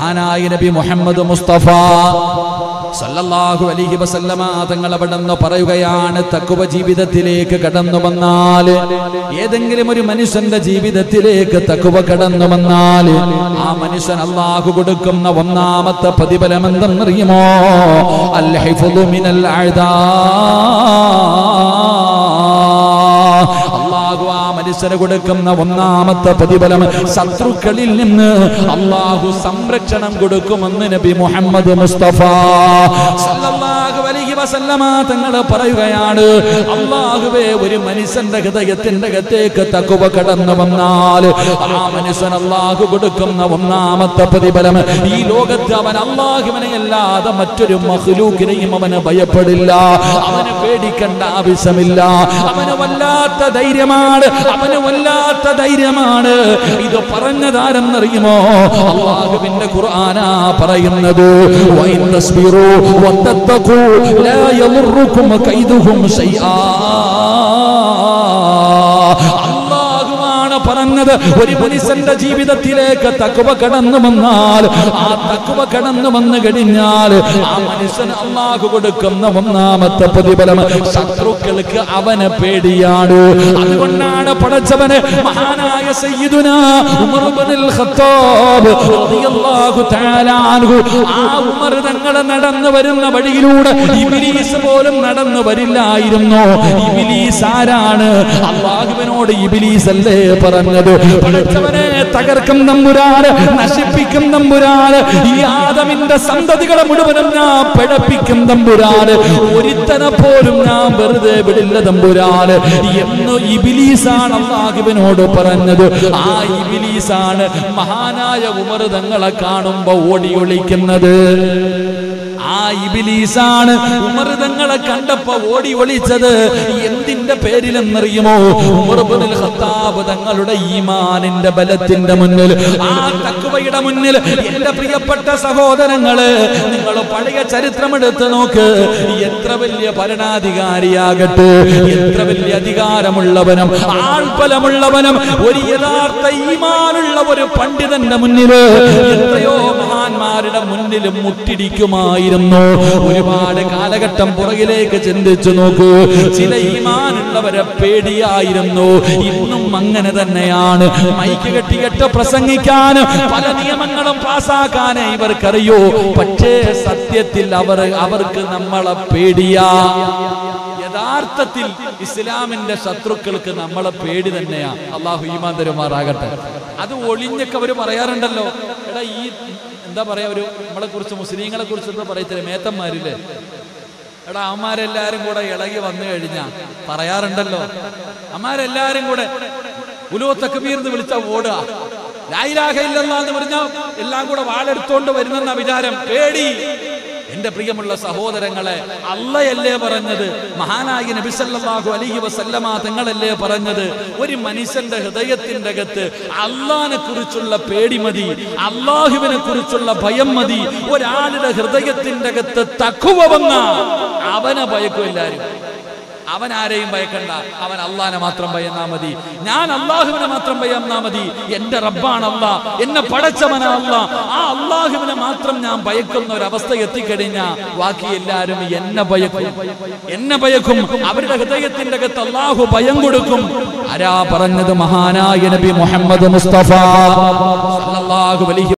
മഹാനായ നബി മുഹമ്മദ് മുസ്തഫ സല്ലല്ലാഹു അലൈഹി വസല്ലമ തങ്ങൾ അവിടെ നിന്ന് പറയുകയാണ് തക്കുവ ജീവിതത്തിലേക്ക് കടന്നു വന്നാൽ ഏതെങ്കിലും ഒരു മനുഷ്യന്റെ ജീവിതത്തിലേക്ക് തക്കുവ കടന്നു വന്നാൽ ആ മനുഷ്യൻ അള്ളാഹു കൊടുക്കുന്ന ഒന്നാമത്തെ പ്രതിഫലം എന്തെന്നറിയുമോ അൽ ഹിഫ്ളു മിനൽ അഅദാ അള്ളാഹു ആ മനുഷ്യന് കൊടുക്കുന്ന ഒന്നാമത്തെ പ്രതിഫലം ശത്രുക്കളിൽ നിന്ന് അള്ളാഹു സംരക്ഷണം കൊടുക്കുമെന്ന് നബി മുഹമ്മദ് മുസ്തഫ സല്ലല്ലാഹു അലൈഹി വസല്ലമ തങ്ങൾ പറയുകയാണ് അള്ളാഹുവേ ഒരു മനുഷ്യന്റെ ഹൃദയത്തിന്റെ അകത്തേക്ക് തക്കുവ കടന്നു വന്നാൽ ആ മനുഷ്യൻ അള്ളാഹു കൊടുക്കുന്ന ഒന്നാമത്തെ പ്രതിഫലം ഈ ലോകത്ത് അവൻ അള്ളാഹുവിനെ അല്ലാതെ മറ്റൊരു മഹ്ലൂക്കിനെയും അവന് ഭയപ്പെടില്ല അവന് പേടിക്കേണ്ട ആവശ്യമില്ല അവന് വല്ലാത്ത ധൈര്യമാണ് അവന് വല്ലാത്ത ധൈര്യമാണ് ഇത് പറഞ്ഞതാരെന്നറിയുമോ അള്ളാഹുവിന്റെ ഖുർആനാ പറയുന്നത് വൈൻ തസ്ബിറു വത്തഖു ലാ യദുറുക്കും കൈദുഹും ശൈആ അള്ളാഹുവാണ് പറഞ്ഞത് ഒരു മനുഷ്യന്റെ ജീവിതത്തിലേക്ക് തക്കുവ കടന്നു വന്നാൽ ആ തക്കുവ കടന്നു വന്നു കഴിഞ്ഞാൽ ആ മനുഷ്യന് അള്ളാഹു കൊടുക്കുന്ന ഒന്നാമത്തെ പ്രതിഫലം ശത്രുക്കൾക്ക് അവനെ പേടിയാണ് അതുകൊണ്ടാണ് പടച്ചവന് മഹാനായ സയ്യിദുന ഉമർ ഇബ്നുൽ ഖത്താബ് റളിയല്ലാഹു തആല അൻഹു ആ ഉമർ തങ്ങൾ നടന്നു വരുന്ന വഴിയിലൂടെ ഇബ്ലീസ് പോലും നടന്നു വരില്ലായിരുന്നു ഇബ്ലീസ് ആരാണ് അള്ളാഹുവിനോട് ഇബ്ലീസ് അല്ലേ പറഞ്ഞത് പടച്ചവനെ തകർക്കും തമ്പുരാന് നശിപ്പിക്കും തമ്പുരാന് ഈ ആദമിന്റെ സന്തതികളെ മുഴുവനും ഞാൻ പിഴപ്പിക്കും തമ്പുരാന് ഒരുത്തനെ പോലും ഞാൻ വെറുതെ വിടില്ല തമ്പുരാന് എന്ന് ഇബിലീസാണ് അള്ളാഹുവിനോട് പറഞ്ഞത് ആ ഇബിലീസാണ് മഹാനായ ഉമർ തങ്ങളെ കാണുമ്പോ ഓടി ഒളിക്കുന്നത് ആ ഇബിലീസാണ് ഉമർ തങ്ങളെ കണ്ടപ്പോ ഓടി ഒളിച്ചത് എന്തിന്റെ പേരിലെന്നറിയുമോ ഉമർ ഇബ്നുൽ ഖത്താബ് തങ്ങളുടെ ഈമാനിന്റെ ബലത്തിന്റെ മുന്നിൽ ആ തക്വയുടെ മുന്നിൽ എന്റെ പ്രിയപ്പെട്ട സഹോദരങ്ങള് നിങ്ങൾ പഴയ ചരിത്രം എടുത്ത് നോക്ക് എത്ര വലിയ ഭരണാധികാരിയാകട്ടെ എത്ര വലിയ അധികാരമുള്ളവനും ആൾബലമുള്ളവനും ഒരു യഥാർത്ഥ ഈമാനുള്ള ഒരു പണ്ഡിതന്റെ മുന്നില് എത്രയോ മഹാന്മാരുടെ മുന്നിൽ മുട്ടിടിക്കുമായിരുന്നു ഒരുപാട് കാലഘട്ടം പുറകിലേക്ക് ചിന്തിച്ചു നോക്കൂ ചില ഈമാനുള്ളവരെ പേടിയായിരുന്നു ഇന്നും അങ്ങനെ തന്നെയാണ് മൈക്ക് കെട്ടിയിട്ട് പ്രസംഗിക്കാൻ പല നിയമങ്ങളും പാസ്സാക്കാൻ ഇവർക്കറിയോ പക്ഷേ സത്യത്തിൽ അവർ അവർക്ക് നമ്മളെ പേടിയാ യഥാർത്ഥത്തിൽ ഇസ്ലാമിന്റെ ശത്രുക്കൾക്ക് നമ്മളെ പേടി തന്നെയാ അള്ളാഹു ഈമാൻ തരുമാറാകട്ടെ അത് ഒളിഞ്ഞൊക്കെ അവര് പറയാറുണ്ടല്ലോ എടാ ഈ എന്താ പറയാ ഒരു നമ്മളെ കുറിച്ച് മുസ്ലിങ്ങളെ കുറിച്ച് എന്താ പറയത്തില്ല മേത്തന്മാരില്ലേ എടാ അമ്മമാരെല്ലാരും കൂടെ ഇളകി വന്നു കഴിഞ്ഞാ പറയാറുണ്ടല്ലോ അമ്മമാരെല്ലാരും കൂടെ ഉലോ തക്ബീർ എന്ന് വിളിച്ച ഓടുക ലായിലാഹ ഇല്ലല്ലാ എന്ന് പറഞ്ഞാ എല്ലാം കൂടെ വാളെടുത്തോണ്ട് വരുന്നെന്ന വിചാരം പേടി എന്റെ പ്രിയമുള്ള സഹോദരങ്ങളെ അല്ലയല്ലേ പറഞ്ഞത് മഹാനായ നബിസല്ലാഹു അലൈഹി വസല്ലമ തങ്ങളല്ലേ പറഞ്ഞത് ഒരു മനുഷ്യന്റെ ഹൃദയത്തിന്റെ അകത്ത് അള്ളാനെ കുറിച്ചുള്ള പേടി മതി അള്ളാഹുവിനെ കുറിച്ചുള്ള ഭയം മതി ഒരാളുടെ ഹൃദയത്തിന്റെ അകത്ത് തക്കുവ വന്ന അവനെ ഭയക്കും എല്ലാരും അവൻ ആരെയും ഭയക്കണ്ട അവൻ അള്ളാനെ മാത്രം ഭയന്നാ മതി ഞാൻ അള്ളാഹുവിനെ മാത്രം ഭയന്നാ മതി എന്റെ റബ്ബാണ് അല്ല എന്നെ പടച്ചവനാ അല്ല ആ അള്ളാഹുവിനെ മാത്രം ഞാൻ ഭയക്കുന്ന ഒരു അവസ്ഥ എത്തിക്കഴിഞ്ഞാ ബാക്കി എല്ലാരും എന്നെ ഭയക്കും എന്നെ ഭയക്കും അവരുടെ ഹൃദയത്തിന്റെ അകത്ത് അള്ളാഹു ഭയം കൊടുക്കും ആരാ പറഞ്ഞത് മഹാനായ നബി മുഹമ്മദ് മുസ്തഫ സല്ലല്ലാഹു അലൈഹി